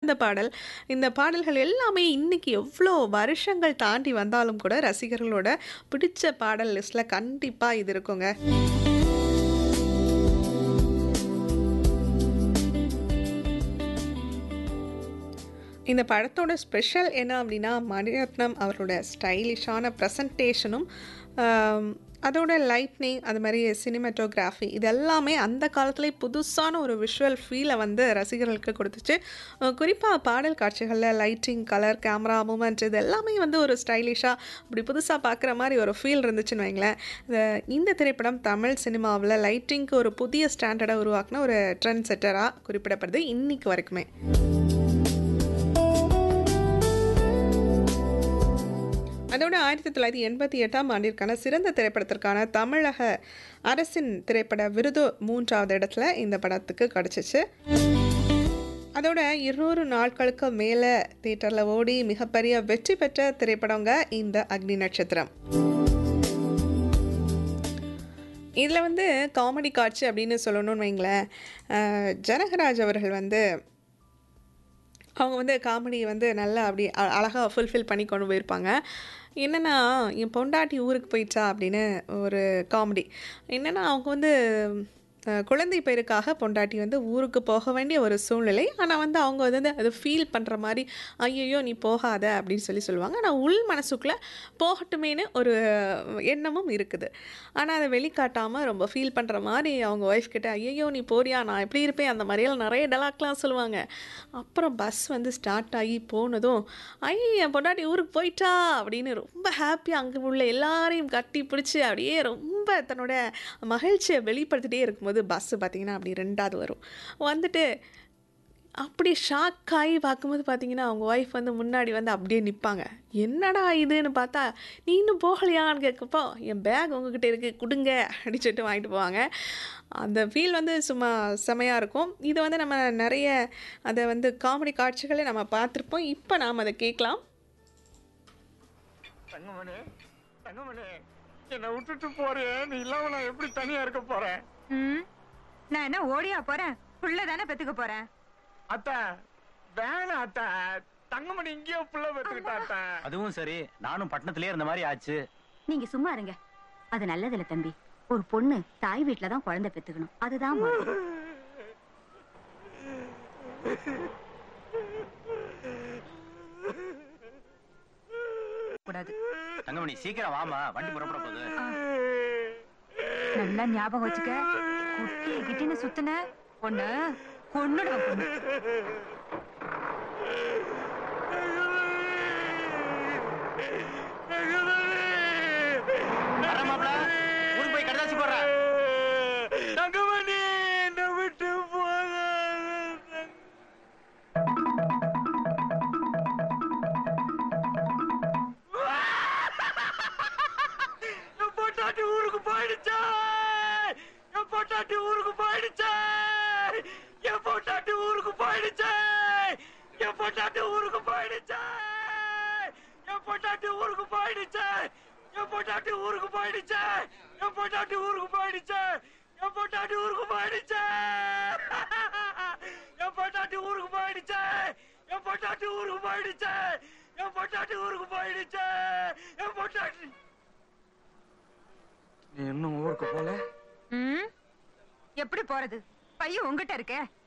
இந்த பாடல். இந்த பாடல்கள் எல்லாமே இன்னைக்கு எவ்ளோ வருஷங்கள் தாண்டி வந்தாலும் கூட ரசிகர்களோட பிடிச்ச பாடல் லிஸ்ட்ல கண்டிப்பா இது இருக்குங்க. இந்த படத்தோட ஸ்பெஷல் என்ன அப்டின்னா, மணிரத்னம் அவரோட ஸ்டைலிஷான பிரசன்டேஷனும், அம் அதோட லைட்னிங் அது மாரி சினிமாட்டோகிராஃபி இது எல்லாமே அந்த காலத்திலே புதுசான ஒரு விஷுவல் ஃபீல வந்து ரசிகர்களுக்கு குடுத்துச்சு. அ குறிப்பா பாடல் காட்சிகள்ல லைட்டிங், கலர், கேமரா மூவ்மெண்ட் இது எல்லாமே வந்து ஒரு ஸ்டைலிஷா அப்படி புதுசா பார்க்குற மாரி ஒரு ஃபீல் இருந்துச்சுன்னு வைங்களேன். இந்த இந்த திரைப்படம் தமிழ் சினிமாவுல லைட்டிங்க்கு ஒரு புதிய ஸ்டாண்டர்டா உருவாக்குன ஒரு ட்ரெண்ட் செட்டரா குறிப்பிடப்படுது இன்னைக்கு வரைக்குமே. அதோட 1988ஆம் ஆண்டிற்கான சிறந்த திரைப்படத்திற்கான தமிழக அரசின் திரைப்பட விருது 3வது இடத்துல இந்த படத்துக்கு கிடைச்சுச்சு. அதோட 200 நாட்களுக்கு மேல தியேட்டர்ல ஓடி மிகப்பெரிய வெற்றி பெற்ற திரைப்படங்க இந்த அக்னி நட்சத்திரம். இதுல வந்து காமெடி காட்சி அப்படின்னு சொல்லணும்னு வைங்களேன், அ ஜனகராஜ் அவர்கள் வந்து அவங்க வந்து காமெடி வந்து நல்லா அப்படி அ அழகா ஃபுல்ஃபில் பண்ணி கொண்டு போயிருப்பாங்க. என்னன்னா, "என் பொண்டாட்டி ஊருக்கு போயிட்டா" அப்படின்னு ஒரு காமெடி. என்னன்னா, அவங்க வந்து அ குழந்தை பேறுக்காக பொண்டாட்டி வந்து ஊருக்கு போக வேண்டிய ஒரு சூழ்நிலை. ஆனா வந்து அவங்க வந்து அத ஃபீல் பண்ற மாரி, "ஐயய்யோ! நீ போகாத" அப்படின்னு சொல்லி சொல்லுவாங்க. ஆனா உள் மனசுக்குள்ள போகட்டுமேன்னு ஒரு எண்ணமும் இருக்குது. ஆனா அத வெளிக்காட்டாம ரொம்ப ஃபீல் பண்ற மாரி அவங்க ஒய்ஃப் கிட்ட, "ஐயய்யோ! நீ போறியா? நான் எப்படி இருப்பேன்?" அந்த மாரியெல்லாம் நெறைய டயலாக்லாம் சொல்லுவாங்க. அப்புறம் பஸ் வந்து ஸ்டார்ட் ஆகி போனதும், "ஐய! என் பொண்டாட்டி ஊருக்கு போயிட்டா" அப்படின்னு ரொம்ப ஹேப்பியா அங்க உள்ள எல்லாரையும் கட்டி பிடிச்சு அப்படியே ரொம்ப தன்னோட மகிழ்ச்சிய வெளிப்படுத்திட்டே இருக்கும்போது பஸ் பார்த்தீங்கன்னா, அப்படி 2வது வரும். வந்துட்டு அப்படி ஷாக் ஆயி பார்க்கும்போது பார்த்தீங்கன்னா, அவங்க ஒய்ஃப் வந்து முன்னாடி வந்து அப்படியே நிப்பாங்க. "என்னடா இதுன்னு" பார்த்தா, "நீ இன்னும் போகலையான்னு?" கேட்கப்போ, "என் பேக் உங்ககிட்ட இருக்கு குடுங்க" அப்படின்னு சொல்லிட்டு வாங்கிட்டு போவாங்க. அந்த ஃபீல் வந்து சும்மா செமையா இருக்கும். இது வந்து நம்ம நெறைய அத வந்து காமெடி காட்சிகள நம்ம பார்த்துருப்போம். இப்ப நாம அத கேட்கலாம். தங்கமணி தங்கமணி என்னை விட்டுட்டு போறியே நீ இல்லாம நான் எப்படி தனியா இருக்க போறேன் ம் நான் என்ன ஓடியா போறேன் புள்ள தானே பெத்துக்க போறேன் அத்த வேணாம் அத்த தங்கமணி இங்கேயோ புள்ள பெற்றுக்கிட்டா அத்த அதுவும் சரி நானும் பட்டணத்திலே இருந்த மாதிரி ஆச்சு நீங்க சும்மா இருங்க அது நல்லதில்ல தம்பி ஒரு பொண்ணு தாய் வீட்ல தான் குழந்தை பெத்துக்கணும் அதுதான் முறை. கூடாது தங்கமணி சீக்கிரம் வாமா வண்டி புறப்பட போகுது நல்லா ஞாபகம் வச்சுக்க குட்டி கிட்டின்னு சுத்துன பொண்ணு கொன்னுடுவேன் பொண்ணு வர மாப்ள ஊருக்கு போய் கடதாசி போடுறேன் தங்கமணி என்னை விட்டு போகாத என் பொட்டாட்டி ஊருக்கு போயிடுச்சே என் பொட்டாட்டி ஊருக்கு போயிடுச்சே என் பொட்டாட்டி ஊருக்கு போயிடுச்சே என் பொட்டாட்டி ஊருக்கு போயிடுச்சே என் பொட்டாட்டி ஊருக்கு போயிடுச்சே என் பொட்டாட்டி ஊருக்கு போயிடுச்சே என் பொட்டாட்டி ஊருக்கு போயிடுச்சே என் பொட்டாட்டி ஊருக்கு போயிடுச்சே என் பொட்டாட்டி ஊருக்கு போயிடுச்சே என் பொட்டாட்டி ஊருக்கு போயிடுச்சே என் பொட்டாட்டி ஊருக்கு போயிடுச்சே என் பொட்டாட்டி நீ இன்னும் ஊருக்கு போல ம் எப்படி போறது பையன் உங்ககிட்ட இருக்கே